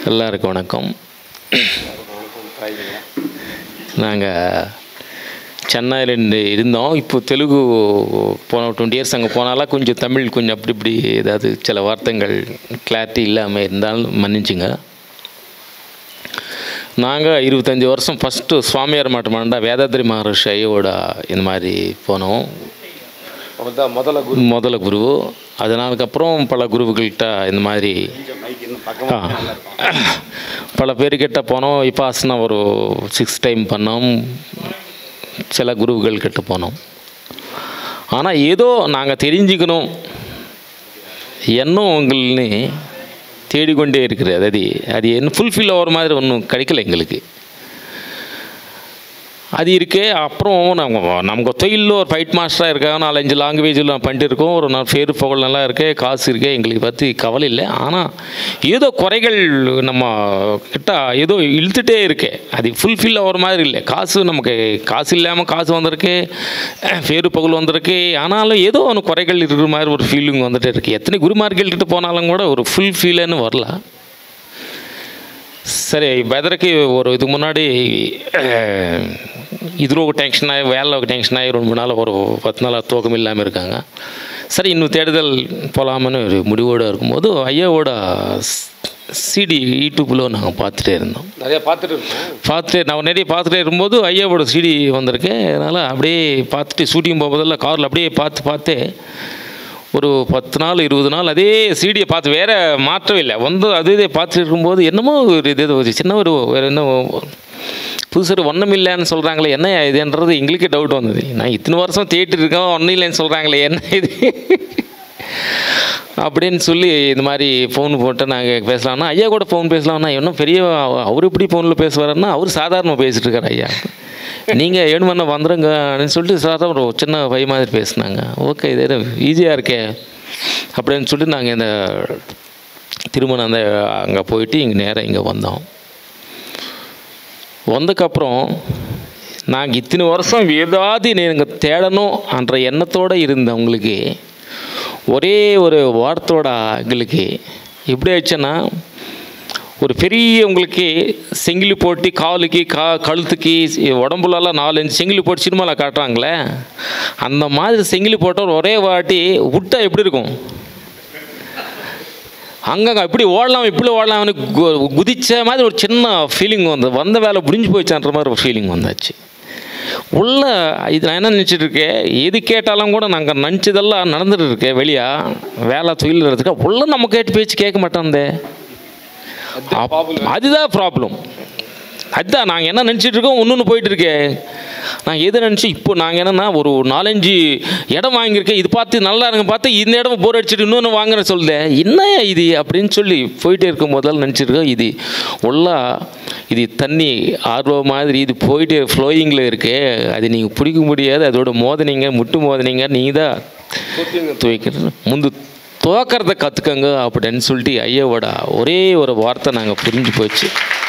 எல்லாருக்கும் வணக்கம் நாங்கள் சென்னையில் இருந்து இருந்தோம் இப்போ தெலுங்கு போன டுவெண்ட்டி இயர்ஸ் அங்கே போனாலாம் கொஞ்சம் தமிழ் கொஞ்சம் அப்படி இப்படி ஏதாவது சில வார்த்தைகள் கிளாரிட்டி இல்லாமல் இருந்தாலும் மன்னிச்சுங்க நாங்கள் இருபத்தஞ்சி வருஷம் ஃபஸ்ட்டு சுவாமியார் மாட்டோமாண்டா வேதாத்ரி மகர்ஷி ஐயோட இந்த மாதிரி போனோம் அவர்தான் முதல்ல குரு முதல்ல குரு அதனாலுக்கப்புறம் பல குருவுகள்கிட்ட இந்த மாதிரி ஆ. பல பேர்கிட்ட போனோம் விபாசனா ஒரு சிக்ஸ் டைம் பண்ணோம் சில குருவுகள் கிட்ட போனோம் ஆனால் ஏதோ நாங்கள் தெரிஞ்சுக்கணும் என்னும் உங்கள்னு தேடிக்கொண்டே இருக்கிறது அது அது என்ன ஃபுல்ஃபில் ஆகிற மாதிரி ஒன்றும் கிடைக்கல எங்களுக்கு அது இருக்கே அப்புறம் நம்ம நமக்கு தொழிலில் ஒரு ஃபைட் மாஸ்டராக இருக்காங்க நாலஞ்சு லாங்குவேஜில் நான் பண்ணிட்டு இருக்கோம் ஒரு நான் பேர் புகழ் நல்லா இருக்கே காசு இருக்கே எங்களுக்கு பற்றி கவலை இல்லை ஆனால் ஏதோ குறைகள் நம்ம கிட்ட ஏதோ இழுத்துட்டே இருக்கே அது ஃபுல்ஃபில் ஆகிற மாதிரி இல்லை காசு நமக்கு காசு இல்லாமல் காசு வந்திருக்கு பேர் புகழ் வந்திருக்கு ஆனாலும் ஏதோ ஒன்று குறைகள் இருக்கிற மாதிரி ஒரு ஃபீலிங் வந்துட்டே இருக்குது எத்தனை குருமார்கள்கிட்ட போனாலும் கூட ஒரு ஃபுல் ஃபீலுன்னு வரல సరే బెదర్కి ஒரு இதுக்கு முன்னாடி அஹ், இதில் ஒரு டென்ஷன் ஆகி வேலை ஒரு டென்ஷன் ஆகி ரெண்டு மூணு நாள் ஒரு பத்து நாள் தூக்கம் இல்லாமல் இருக்காங்க சரி இன்னும் தேடுதல் போகலாமன்னு ஒரு முடிவோடு இருக்கும்போது ஐயாவோட சிடி யூடியூப்பில் நாங்கள் பார்த்துட்டே இருந்தோம் நிறைய பார்த்துட்டு இருக்கோம் பார்த்துட்டு நான் நிறைய பார்த்துட்டே இருக்கும்போது ஐயாவோட சிடி வந்திருக்கு அதனால் அப்படியே பார்த்துட்டு ஷூட்டிங் போகும்போதெல்லாம் காரில் அப்படியே பார்த்து பார்த்து ஒரு பத்து நாள் இருபது நாள் அதே சீடியை பார்த்து வேற மாற்றவே இல்லை வந்து அதே பார்த்துட்டு இருக்கும்போது என்னமோ ஒரு இது ஒரு சின்ன ஒரு வேறு என்ன புதுசு ஒன்றும் இல்லைன்னு சொல்கிறாங்களே என்ன இதுன்றது எங்களுக்கே டவுட் வந்தது நான் இத்தனை வருஷம் தேட்டர் இருக்கேன் ஒன்றும் இல்லைன்னு சொல்கிறாங்களே என்ன இது அப்படின்னு சொல்லி இந்த மாதிரி ஃபோன் போட்டு நாங்கள் பேசலாம்னா ஐயா கூட ஃபோன் பேசலாம்னா இன்னும் பெரிய அவ- அவர் எப்படி ஃபோனில் பேசுவாருன்னா அவர் சாதாரணமாக பேசிட்டு இருக்காரு ஐயா நீங்கள் ஏழு மணி வந்துடுங்க அப்படின்னு சொல்லிட்டு சாதாரண ஒரு சின்ன பை மாதிரி பேசுனாங்க ஓகே இது ஈஸியாக இருக்கே அப்படின்னு சொல்லிட்டு நாங்கள் இந்த திருமணம் அந்த அங்கே போயிட்டு இங்கே நேராக இங்கே வந்தோம் வந்ததுக்கப்புறம் நாங்கள் இத்தனை வருஷம் ஏதாவது நீங்கள் தேடணும் என்ற எண்ணத்தோடு இருந்தவங்களுக்கு ஒரே ஒரு வார்த்தோட எங்களுக்கு எப்படி ஆச்சுன்னா ஒரு பெரிய உங்களுக்கு செங்கிலி போட்டு காலுக்கு கா கழுத்துக்கு உடம்புலலாம் நாலஞ்சு செங்கிலி போட்டு சினிமாவில் காட்டுறாங்களே அந்த மாதிரி செங்கிலி போட்ட ஒரே வாட்டி விட்டா எப்படி இருக்கும் அங்கங்க இப்படி ஓடலாம் இப்படி ஓடலாம்னு கு- குதிச்ச மாதிரி ஒரு சின்ன ஃபீலிங் வந்து வந்த வேலை முடிஞ்சு போயிடுச்சான்ற மாதிரி ஒரு ஃபீலிங் வந்தாச்சு உள்ள இது நான் என்ன நினச்சிட்டு இருக்கேன் எது கேட்டாலும் கூட நாங்கள் நினச்சதெல்லாம் நடந்துட்டு இருக்கேன் வெளியா வேலை தொழில் இருக்கிறதுக்கு உள்ள நம்ம கேட்டு பேச்சு கேட்க மாட்டோந்தே அப்- அதுதான் ப்ராப்ளம் அதுதான் நாங்கள் என்ன நினச்சிட்டு இருக்கோம் ஒன்று போயிட்டு இருக்கே நாங்கள் எது நினச்சி இப்போ நாங்கள் என்னென்னா ஒரு நாலஞ்சு இடம் வாங்கியிருக்கேன் இது பார்த்து நல்லா இருங்க பார்த்து இந்த இடம் போர் அடிச்சுட்டு இன்னொன்று வாங்குறேன் சொல்லுது என்ன இது அப்படின்னு சொல்லி போயிட்டே இருக்கும் போதெல்லாம் நினச்சிருக்கோம் இது உள்ளா இது தண்ணி ஆர்வம் மாதிரி இது போயிட்டு ஃப்ளோயிங்கில் இருக்கே அது நீங்கள் பிடிக்க முடியாது அதோட மோதினீங்க முட்டு மோதினீங்க நீங்கள் தான் துவைக்கிறது முந்து துவக்கிறத கற்றுக்கங்க அப்படின்னு சொல்லிட்டு ஐயாவோட ஒரே ஒரு வார்த்தை நாங்கள் புரிஞ்சு போச்சு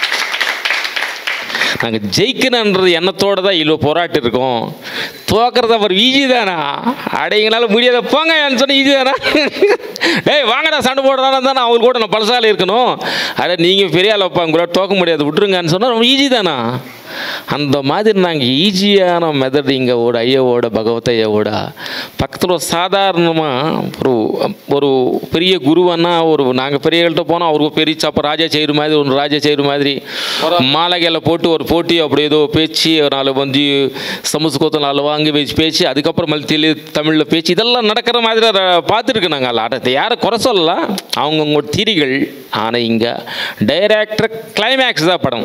நாங்கள் ஜெயிக்கணுன்றது எண்ணத்தோடு தான் இவ்வளோ போராட்டி இருக்கோம் துவக்கிறது அவர் ஈஸி தானா அடைங்களால முடியாத போங்க சொன்ன ஈஸி தானா டேய் வாங்கடா சண்டை போடுறானா தானே அவங்க கூட நான் பழசால இருக்கணும் அட நீங்கள் பெரிய ஆள் வைப்பாங்க கூட தோக்க முடியாது விட்டுருங்கன்னு சொன்னால் ரொம்ப ஈஸி தானா அந்த மாதிரி நாங்கள் ஈஸியான மெத்தட் இங்கே ஓட ஐயாவோட பகவத் ஐயாவோட பக்கத்தில் ஒரு சாதாரணமாக ஒரு ஒரு பெரிய குருவன்னா ஒரு நாங்கள் பெரியவங்கள்ட்ட போனால் அவருக்கு பெரிய சாப்பா ராஜா செய்கிற மாதிரி ஒரு ராஜா செய்கிற மாதிரி மாலைகளை போட்டு ஒரு போட்டி அப்படி ஏதோ பேச்சு ஒரு நாலு வந்து சமஸ்கிருதம் நாலு வாங்கி வச்சு பேச்சு அதுக்கப்புறம் மல்தியில் தமிழில் பேச்சு இதெல்லாம் நடக்கிற மாதிரி ர- பார்த்துருக்கு நாங்கள் அதை யாரை குறை சொல்லலாம் அவங்கவுங்க திரிகள் ஆனால் இங்கே டைரக்டர் கிளைமேக்ஸ் தான் படம்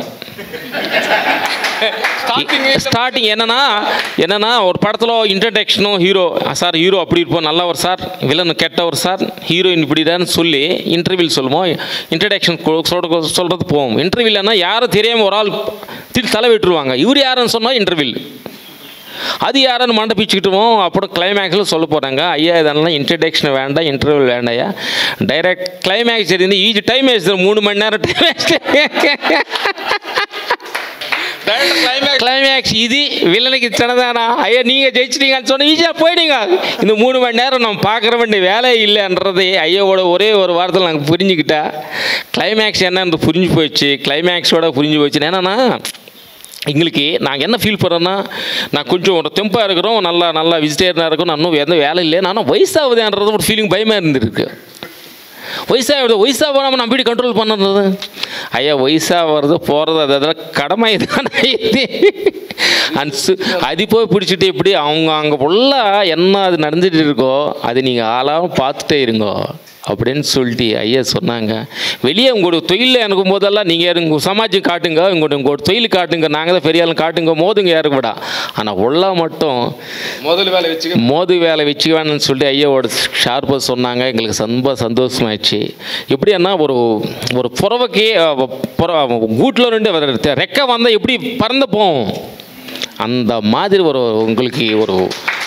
ஸ்டார்டிங் என்னன்னா என்னன்னா ஒரு படத்தில் இன்ட்ரடக்ஷனும் ஹீரோ சார் ஹீரோ அப்படி இருப்போம் நல்லவர் சார் வில்லன் கெட்டவர் சார் ஹீரோயின் இப்படிதான்னு சொல்லி இன்டர்வியூ சொல்லுவோம் இன்ட்ரடக்ஷன் சொல்ற சொல்கிறது போவோம் இன்டர்வியூலன்னா யாரும் தெரியாமல் ஒரு ஆள் திரு தலை விட்டுருவாங்க இவர் யாருன்னு சொன்னால் இன்டர்வியூ அது யாருன்னு மண்டை பிச்சுக்கிட்டுவோம் அப்புறம் கிளைமேக்ஸில் சொல்ல போகிறாங்க ஐயா இதெல்லாம் இன்ட்ரடக்ஷன் வேண்டாம் இன்டர்வியூ வேண்டாயா டைரக்ட் கிளைமேக்ஸ் இருந்து ஈஜி டைம் வேஸ்ட் மூணு மணி நேரம் டைம் வேஸ்ட் கிளைமேக்ஸ் இது வில்லனுக்கு இத்தனைதானா ஐயா நீங்கள் ஜெயிச்சிட்டீங்கன்னு சொன்ன ஈஸியாக போயிடுங்க இந்த மூணு மணி நேரம் நம்ம பார்க்குற வேண்டிய வேலையே இல்லைன்றது ஐயாவோட ஒரே ஒரு வாரத்தில் நாங்கள் புரிஞ்சுக்கிட்டா கிளைமேக்ஸ் என்னன்னு புரிஞ்சு போயிடுச்சு கிளைமேக்ஸோட புரிஞ்சு போயிடுச்சு என்னன்னா எங்களுக்கு நாங்கள் என்ன ஃபீல் பண்ணுறோன்னா நான் கொஞ்சம் ஒரு தெம்பாக இருக்கிறோம் நல்லா நல்லா வெஜிடேரியனாக இருக்கும் நான் இன்னும் எந்த வேலை இல்லை நானும் வயசாகுதுன்றது ஒரு ஃபீலிங் பயமாக இருந்திருக்கு வயசாகுது வயசாக போகாமல் நம்ம எப்படி கண்ட்ரோல் பண்ணுறது ஐயா வயசாக வர்றது போகிறது அது அதெல்லாம் கடமை தானே இது அன்சு அது போய் பிடிச்சிட்டு எப்படி அவங்க அங்கே ஃபுல்லாக என்ன அது நடந்துட்டு இருக்கோ அது நீங்கள் ஆளாக பார்த்துட்டே இருங்கோ அப்படின்னு சொல்லிட்டு ஐயா சொன்னாங்க வெளியே உங்களோட தொழிலில் எனக்கும் போதெல்லாம் நீங்கள் உங்கள் சமாஜம் காட்டுங்க உங்களோட உங்களோட தொழில் காட்டுங்க நாங்கள் தான் பெரிய ஆளுங்க காட்டுங்க மோதுங்க யாருக்கு விடா ஆனால் உள்ளா மட்டும் முதல் வேலை வச்சுக்க மோது வேலை வச்சுக்க வேணும்னு சொல்லிட்டு ஐயாவோட ஷார்ப்பாக சொன்னாங்க எங்களுக்கு ரொம்ப சந்தோஷமாயிடுச்சு எப்படின்னா ஒரு ஒரு புறவைக்கு புற கூட்டில் ரெண்டு வர- ரெக்கை வந்தால் எப்படி பறந்து போகும் அந்த மாதிரி ஒரு உங்களுக்கு ஒரு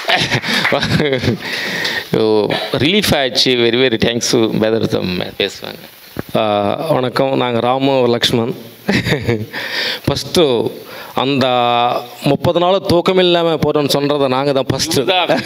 ரிலீஃப் ஆயிடுச்சு வெரி வெரி தேங்க்ஸ் பெதர்த்தம் பேசுவாங்க ஆஹ் வணக்கம் நாங்கள் ராமு லக்ஷ்மண் ஃபஸ்ட்டு அந்த முப்பது நாள் தூக்கம் இல்லாமல் போகிறோன்னு சொல்கிறத நாங்கள் தான் ஃபஸ்ட்டு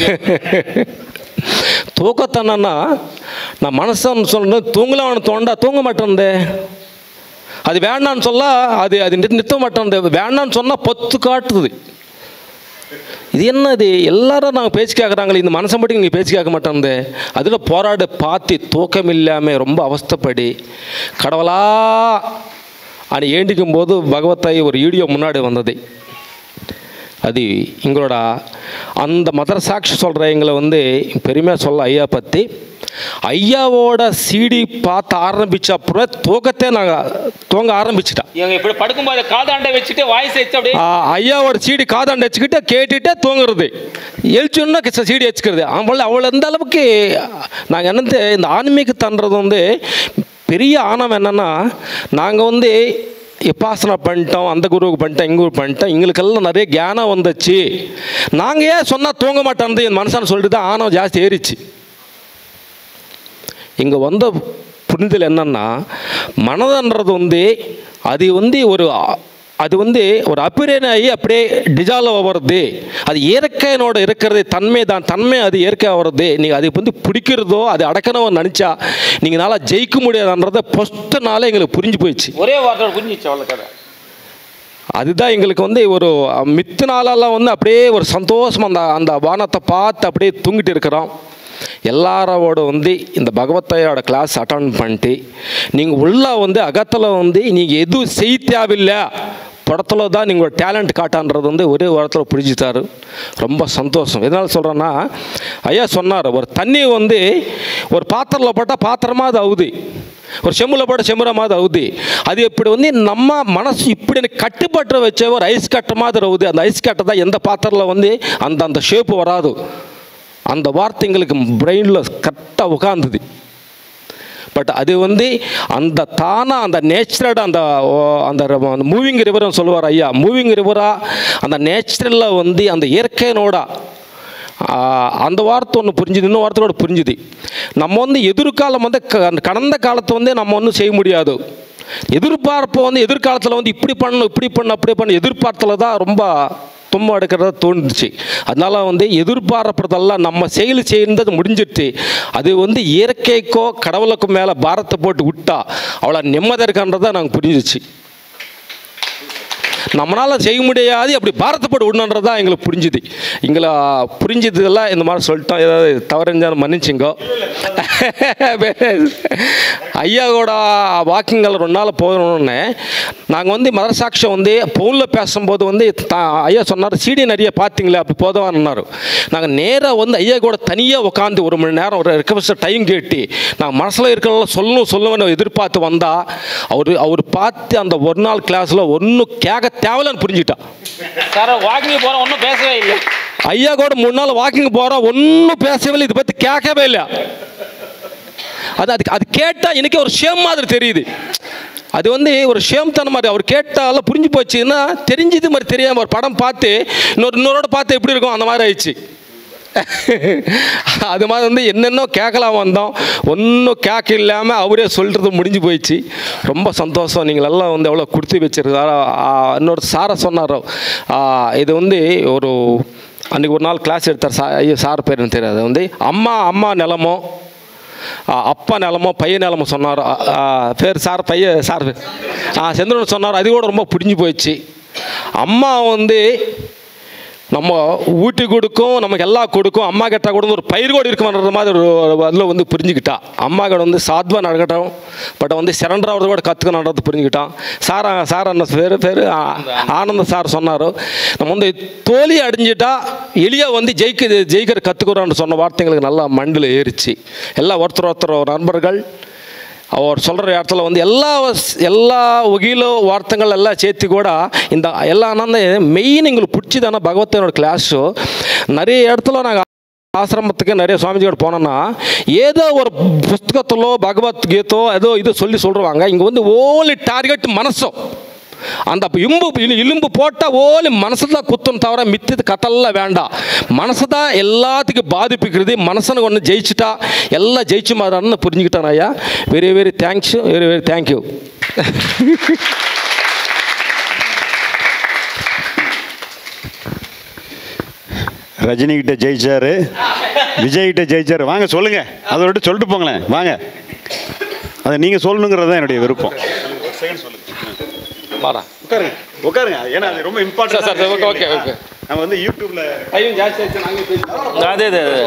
தூக்கத்தனா நான் மனசன்னு சொல்கிறது தூங்கலாம்னு தோண்டா தூங்க மாட்டேன்தே அது வேண்டான்னு சொல்ல அது அது நிறுத்த- நிறுத்த மாட்டேன் வேண்டான்னு சொன்னால் பொத்து காட்டுது இது என்னது எல்லாரும் நாங்கள் பேச்சு கேட்குறாங்களே இந்த மனசை மட்டும் நீங்கள் பேச்சு கேட்க மாட்டேன்து அதில் போராட பார்த்து தூக்கம் இல்லாமல் ரொம்ப அவஸ்தைப்படி கடவுளா అని ஏண்டிக்கும் போது பகவத்தாய் ஒரு வீடியோ முன்னாடி வந்தது அது எங்களோட அந்த மதர சாட்சி சொல்கிற எங்களை வந்து பெருமையாக சொல்ல ஐயா பற்றி ஐயாவோட சீடி பார்த்து ஆரம்பித்த அப்புறம் தூக்கத்தை நாங்கள் தூங்க ஆரம்பிச்சிட்டா இவங்க இப்படி படுக்கும்போது காதாண்டை வச்சுட்டு வாய்ஸ் வச்சு அப்படியே ஆ, ஐயாவோட சீடி காதாண்ட வச்சுக்கிட்டு கேட்டுட்டே தூங்குறது எழுச்சோன்னா சீடி வச்சுக்கிறது அவள் அவள் எந்த அளவுக்கு நாங்கள் என்னது இந்த ஆன்மீக தன்றது வந்து பெரிய ஆணவம் என்னன்னா நாங்கள் வந்து உபாசனை பண்ணிட்டோம் அந்த குருவுக்கு பண்ணிட்டோம் இங்கே பண்ணிட்டோம் எங்களுக்கெல்லாம் நிறைய ஞானம் வந்துச்சு நாங்கள் ஏன் சொன்னால் தூங்க மாட்டோம் என் மனசான சொல்லிட்டு தான் ஆணவம் ஜாஸ்தி ஏறிச்சு இங்கே வந்த புரிதல் என்னன்னா மனதுன்றது வந்து அது வந்து ஒரு அ- அது வந்து ஒரு அப்பிரேன் ஆகி அப்படியே டிஜால்வ் ஆகிறது அது இயற்கையினோட இருக்கிறது தன்மை தான் தன்மை அது இயற்கை ஆகிறது நீங்கள் அது வந்து பிடிக்கிறதோ அது அடக்கணும் நினச்சா நீங்கள் நாளாக ஜெயிக்க முடியாதுன்றதை ஃபஸ்ட்டு நாளே எங்களுக்கு புரிஞ்சு போயிடுச்சு ஒரே வார்த்தை புரிஞ்சிச்சு அவ்வளோ கதை அதுதான் எங்களுக்கு வந்து ஒரு அஹ், மித்த நாளெல்லாம் வந்து அப்படியே ஒரு சந்தோஷம் அந்த அந்த வானத்தை பார்த்து அப்படியே தூங்கிட்டு இருக்கிறோம் எல்லாரோட வந்து இந்த பகவத்தையோட கிளாஸ் அட்டன் பண்ணிட்டு நீங்கள் உள்ள வந்து அகத்தில் வந்து நீங்கள் எதுவும் செய்ய தேவையில்லை படத்தில் தான் நீங்கள் டேலண்ட் காட்டான்றது வந்து ஒரே வாரத்தில் புரிஞ்சுட்டாரு ரொம்ப சந்தோஷம் எதனால் சொல்கிறேன்னா ஐயா சொன்னார் ஒரு தண்ணி வந்து ஒரு பாத்திரத்தில் போட்டால் பாத்திரமா அது அவுது ஒரு செம்முல போட்ட செம்முற மாதிரி அவுது அது இப்படி வந்து நம்ம மனசு இப்படி எனக்கு கட்டுப்பட்டு வச்ச ஒரு ஐஸ் கட்டை மாதிரி அவுது அந்த ஐஸ் கட்டை தான் எந்த பாத்திரத்தில் வந்து அந்த அந்த ஷேப்பு வராது அந்த வார்த்தை எங்களுக்கு பிரெயினில் கரெக்டாக உட்காந்துது பட் அது வந்து அந்த தானா அந்த நேச்சுரல் அந்த ஓ, அந்த மூவிங் ரிவர்னு சொல்லுவார் ஐயா மூவிங் ரிவராக அந்த நேச்சுரலில் வந்து அந்த இயற்கையினோட ஆ, அந்த வார்த்தை ஒன்று புரிஞ்சுது இன்னும் வார்த்தையோட புரிஞ்சுது நம்ம வந்து எதிர்காலம் வந்து க- அந்த கடந்த காலத்தை வந்து நம்ம ஒன்றும் செய்ய முடியாது எதிர்பார்ப்பு வந்து எதிர்காலத்தில் வந்து இப்படி பண்ணணும் இப்படி பண்ணணும் அப்படி பண்ணணும் எதிர்பார்த்தில் தான் ரொம்ப தும்மா எடுக்கிறதா தோணுச்சு அதனால வந்து எதிர்பார்ப்பதெல்லாம் நம்ம செயல் செய்யறது முடிஞ்சிடுச்சு அது வந்து இயற்கைக்கோ கடவுளுக்கும் மேலே பாரத்தை போட்டு விட்டா அவ்வளோ நிம்மதி இருக்கான்றதை நாங்கள் புரிஞ்சிச்சு நம்மளால் செய்ய முடியாது அப்படி பாரத்தப்பட்டு விடணுன்றது தான் எங்களுக்கு புரிஞ்சுது எங்களை புரிஞ்சதெல்லாம் இந்த மாதிரி சொல்லிட்டோம் ஏதாவது தவறுஞ்சாலும் மன்னிச்சுங்கோ ஐயாவோட வாக்கிங்கள் ரெண்டு நாள் போகணுன்னு நாங்கள் வந்து மதரசாட்சியம் வந்து ஃபோனில் பேசும்போது வந்து த- ஐயா சொன்னார் சீடி நிறைய பார்த்தீங்களே அப்படி போதவான்னாரு நாங்கள் நேராக வந்து ஐயா கூட தனியாக உட்காந்து ஒரு மணி நேரம் ஒரு ரெக்கவஸ்ட் டைம் கேட்டு நான் மனசில் இருக்கிறதெல்லாம் சொல்லணும் சொல்லணும்னு எதிர்பார்த்து வந்தால் அவர் அவர் பார்த்து அந்த ஒரு நாள் கிளாஸில் ஒன்றும் கேட்க தேவையில்லன்னு புரிஞ்சுட்டா சார் வாக்கிங் போகிறோம் ஒன்றும் பேசவே இல்லை ஐயா கூட மூணு நாள் வாக்கிங் போகிறோம் ஒன்றும் பேசவே இல்லை இதை பற்றி கேட்கவே இல்லை அது அதுக்கு அது கேட்டால் எனக்கே ஒரு ஷேம் மாதிரி தெரியுது அது வந்து ஒரு ஷேம் தன மாதிரி அவர் கேட்டால புரிஞ்சு போச்சுன்னா தெரிஞ்சது மாதிரி தெரியாமல் ஒரு படம் பார்த்து இன்னொரு இன்னொரோட பார்த்து எப்படி இருக்கும் அந்த மாதிரி ஆயிடுச்சு அது மாதிரி வந்து என்னென்ன கேட்கலாம் வந்தோம் ஒன்றும் கேட்க இல்லாமல் அவரே சொல்கிறது முடிஞ்சு போயிடுச்சு ரொம்ப சந்தோஷம் நீங்கள் எல்லாம் வந்து எவ்வளோ கொடுத்து வச்சிருக்காரோ இன்னொரு சாரை சொன்னாரோ ஆ, இது வந்து ஒரு அன்றைக்கி ஒரு நாள் கிளாஸ் எடுத்தார் சா ஐயோ சார் பேர் எனக்கு தெரியாது வந்து அம்மா அம்மா நிலமோ ஆ, அப்பா நிலமோ பையன் நிலமோ சொன்னார் ஆ, ஆ, பேர் சார் பையன் சார் பேர். ஆ செந்திரன் சொன்னார் அது கூட ரொம்ப பிடிஞ்சு போயிடுச்சு அம்மா வந்து நம்ம ஊட்டி கொடுக்கும் நமக்கு எல்லாம் கொடுக்கும் அம்மா கிட்ட கூட வந்து ஒரு பயிர் கூட இருக்குமன்ற மாதிரி ஒரு அதில் வந்து புரிஞ்சுக்கிட்டா அம்மா கிட்ட வந்து சாத்வா நடக்கட்டும் பட் வந்து சரண்டர் ஆகிறது கூட கற்றுக்கணுன்றது புரிஞ்சுக்கிட்டான் சார் சார் என்ன பேர் பேர் ஆனந்த சார் சொன்னார் நம்ம வந்து தோல்வி அடைஞ்சிட்டா எளிய வந்து ஜெயிக்க ஜெயிக்கிற கற்றுக்குறோன்னு சொன்ன வார்த்தைங்களுக்கு நல்லா மண்டில் ஏறிச்சு எல்லாம் ஒருத்தர் ஒருத்தர் நண்பர்கள் அவர் சொல்கிற இடத்துல வந்து எல்லா வஸ்- எல்லா வகையிலோ வார்த்தைகள் எல்லாம் சேர்த்து கூட இந்த எல்லாம் வந்து மெயின் எங்களுக்கு பிடிச்சதான பகவத்தனோட கிளாஸு நிறைய இடத்துல நாங்கள் ஆசிரமத்துக்கு நிறைய சுவாமிஜியோட போனோன்னா ஏதோ ஒரு புஸ்தகத்திலோ பகவத்கீதோ ஏதோ இது சொல்லி சொல்லுவாங்க இங்கே வந்து ஓன்லி டார்கெட் மனசோ அந்த இம்பு இலு- இலும்பு போட்டால் ஓலி மனசு தான் குத்தம் தவிர மித்தது கத்தெல்லாம் வேண்டாம் மனசு தான் எல்லாத்துக்கும் பாதிப்புக்கிறது மனசனுக்கு ஒன்று ஜெயிச்சுட்டா எல்லாம் ஜெயிச்சு மாதிரின்னு புரிஞ்சுக்கிட்டேன் ஐயா very very thanks very very thank you Rajini கிட்ட ஜெயிச்சாரு விஜய் கிட்ட ஜெயிச்சாரு வாங்க சொல்லுங்க அதை விட்டு சொல்லிட்டு போங்களேன் வாங்க அதை நீங்க சொல்லணுங்கிறது தான் என்னுடைய விருப்பம் வாடா உட்காருங்க உட்காருங்க ஏன்னா அது ரொம்ப important sir, sir, okay, okay, okay. நம்ம வந்து யூடியூப்ல டைம் ஜாஸ்தி ஆச்சு நாங்கள் அதே அதே அதே.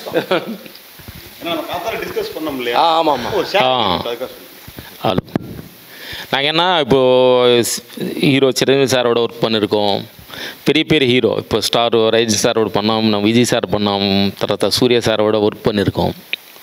ஏன்னா நம்ம காத்தால டிஸ்கஸ் பண்ணோம் இல்லையா ஆ ஆமாம் ஆமாம் ஓ ஷேர் ஆ. அதுக்காக சொல்றேன். ஆளு நாங்கள் என்ன இப்போது ஹீரோ சிரஞ்சீவி சாரோட ஒர்க் பண்ணியிருக்கோம் பெரிய பெரிய ஹீரோ இப்போ ஸ்டார் ரஜினி சாரோட பண்ணோம் நம்ம விஜய் சார் பண்ணோம் తర్వాత சூர்யா சாரோட ஒர்க் பண்ணியிருக்கோம்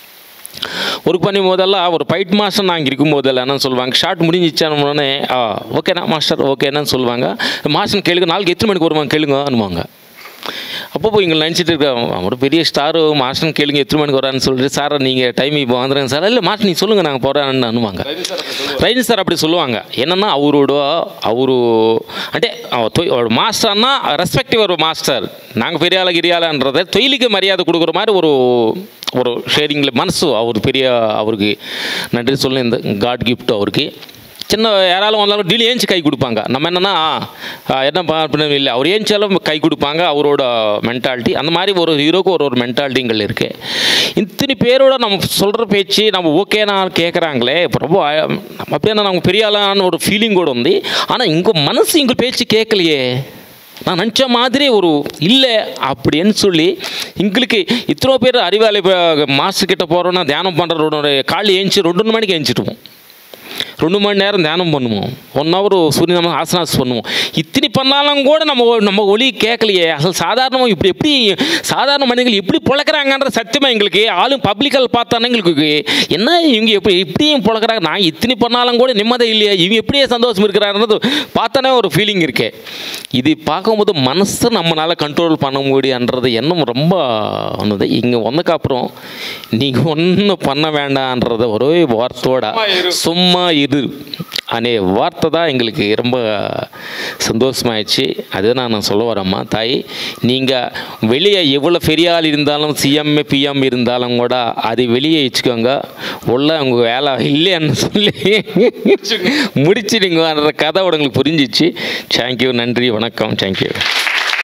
ஒர்க் பண்ணும் போதெல்லாம் ஒரு ஃபைட் மாஸ்டர் நாங்கள் இருக்கும் போதெல்லாம் என்ன சொல்லுவாங்க ஷார்ட் முடிஞ்சிச்சானே ஆ ஓகேண்ணா மாஸ்டர் ஓகேண்ணான்னு சொல்லுவாங்க மாஸ்டர் கேளுங்க நாளைக்கு எத்தனை மணிக்கு வருவாங்க கேளுங்க அனுவாங்க அப்போ போய் இங்கே நினச்சிட்டு இருக்கோம் ஒரு பெரிய ஸ்டாரு மாஸ்டர் கேளுங்க எத்தனை மணிக்கு வரான்னு சொல்லிட்டு சார் நீங்கள் டைம் இப்போ வந்துடுங்க சார் இல்லை மாஸ்டர் நீங்கள் சொல்லுங்கள் நாங்கள் போகிறேன்னு அனுவாங்க ரஜினி சார் அப்படி சொல்லுவாங்க என்னன்னா அவரோட அவரு అంటే ஒரு மாஸ்டர்னா ரெஸ்பெக்டிவ் ஒரு மாஸ்டர் நாங்கள் பெரிய ஆளு கிரியாலன்றதை தொழிலுக்கு மரியாதை கொடுக்குற மாதிரி ஒரு ஒரு ஷேரிங்கில் மனசு அவர் பெரிய அவருக்கு நன்றி சொல்ல இந்த காட் கிஃப்ட் அவருக்கு சின்ன யாராலும் வந்தாலும் டீல் ஏஞ்சி கை கொடுப்பாங்க நம்ம என்னென்னா என்ன பண்ண இல்லை அவர் ஏஞ்சாலும் கை கொடுப்பாங்க அவரோட மென்டாலிட்டி அந்த மாதிரி ஒரு ஹீரோக்கு ஒரு ஒரு மென்டாலிட்டிங்கள் இருக்குது இத்தனை பேரோட நம்ம சொல்கிற பேச்சு நம்ம ஓகேனா கேட்குறாங்களே இப்போ ரொம்ப ஆ- அப்படியே நமக்கு பெரிய ஆளான ஒரு ஃபீலிங் கூட ఉంది ஆனால் இங்கே மனசு இங்கே பேச்சு கேட்கலையே நான் நினச்ச மாதிரி ஒரு இல்லை அப்படின்னு சொல்லி எங்களுக்கு இத்தனை பேர் அறிவாளி மாஸ்டர் கிட்ட போகிறோன்னா தியானம் பண்ணுறோட காலை ஏஞ்சி ரெண்டு மணிக்கு ஏஞ்சிட்டுவோம் ரெண்டு மணி நேரம் தியானம் பண்ணுவோம் ஒன் ஹவர் சூரிய நம்ம ஆசனாஸ் பண்ணுவோம் இத்தனை பண்ணாலும் கூட நம்ம ஒ- நம்ம ஒளி கேட்கலையே அசல் சாதாரணமாக இப்படி எப்படி சாதாரண மனிதர்கள் எப்படி பிழைக்கிறாங்கன்ற சத்தியமாக எங்களுக்கு ஆளும் பப்ளிக்கல் பார்த்தானே எங்களுக்கு என்ன இவங்க எப்படி இப்படியும் பிழைக்கிறாங்க நான் இத்தனை பண்ணாலும் கூட நிம்மதி இல்லையா இவங்க எப்படியே சந்தோஷம் இருக்கிறாருன்றது பார்த்தானே ஒரு ஃபீலிங் இருக்கே இது பார்க்கும்போது மனசை நம்மளால் கண்ட்ரோல் பண்ண முடியுன்றது எண்ணம் ரொம்ப ஒன்றுது இங்கே வந்ததுக்கப்புறம் நீங்கள் ஒன்றும் பண்ண வேண்டான்றத ஒரே வார்த்தையோட சும்மா இரு அనే வார்த்தை தான் எங்களுக்கு ரொம்ப சந்தோஷமாயிடுச்சு அதுதான் நான் சொல்ல வரேம்மா தாய் நீங்கள் வெளியே எவ்வளோ பெரிய ஆள் இருந்தாலும் சிஎம் பிஎம் இருந்தாலும் கூட அது வெளியே வச்சுக்கோங்க உள்ள உங்கள் வேலை இல்லைன்னு சொல்லி முடிச்சிடுங்கன்ற கதை உங்களுக்கு புரிஞ்சிச்சு தேங்க்யூ நன்றி வணக்கம் தேங்க்யூ